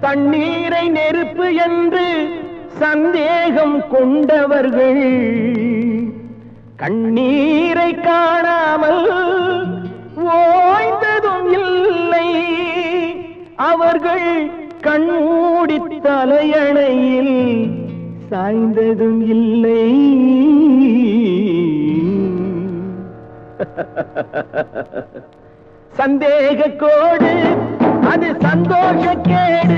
தண்ணீரை நெருப்பு என்று சந்தேகம் கொண்டவர்கள் கண்ணீரை காணாமல் ஓய்ந்ததும் இல்லை அவர்கள் கண்மூடி தலையணையில் சாய்ந்ததும் இல்லை சந்தேக கோடு அது சந்தோஷ கேடு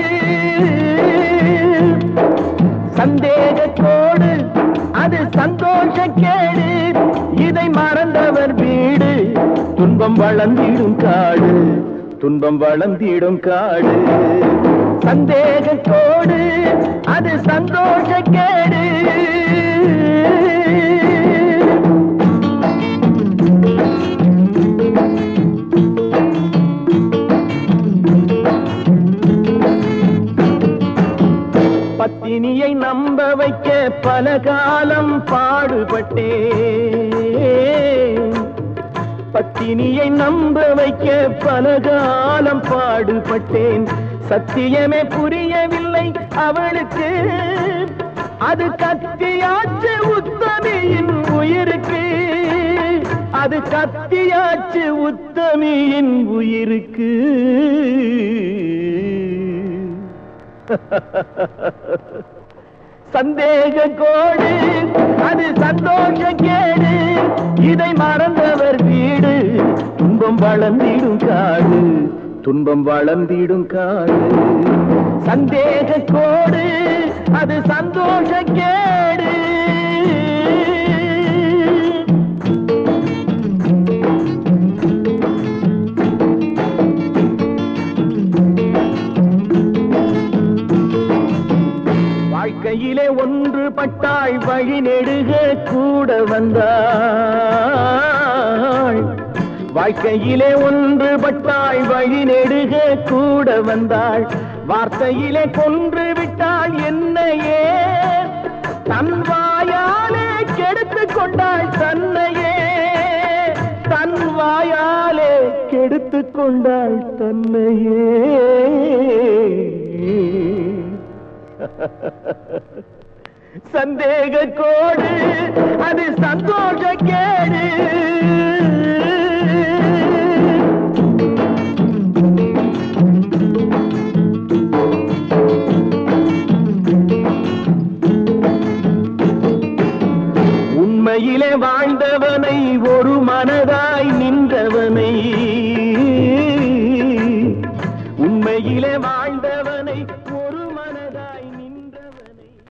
சந்தேக கோடு அது சந்தோஷ கேடு இதை மறந்தவர் வீடு துன்பம் வளர்ந்திடும் காடு துன்பம் வளர்ந்திடும் காடு சந்தேக கோடு அது சந்தோஷ கேடு பத்தினியை நம்ப வைக்க பல காலம் பாடுபட்டேன் பத்தினியை நம்ப வைக்க பல காலம் பாடுபட்டேன் சத்தியமே புரியவில்லை அவளுக்கு அது கத்தியாச்சு உத்தமியின் உயிருக்கு அது கத்தியாச்சு உத்தமியின் உயிருக்கு சந்தேக கோடு அது சந்தோஷ கேடு இதை மறந்தவர் வீடு துன்பம் வளர்ந்திடும் காடு துன்பம் வளர்ந்திடும் காடு சந்தேக கோடு அது சந்தோஷ கேடு வாழ்க்கையிலே ஒன்று பட்டாய் வழி நெடுக கூட வந்தாள் வாழ்க்கையிலே ஒன்று பட்டாய் வழி நெடுக கூட வந்தாள் வார்த்தையிலே கொன்று விட்டாள் என்னையே தன் வாயாலே கெடுத்து கொண்டாள் தன்னையே தன் வாயாலே கெடுத்து கொண்டாள் தன்னையே சந்தேக கோடு அது சந்தோஷ கேடு உண்மையிலே வாழ்ந்தவனை ஒரு மனதாய் நின்றவனை உண்மையிலே வாழ்ந்தவனை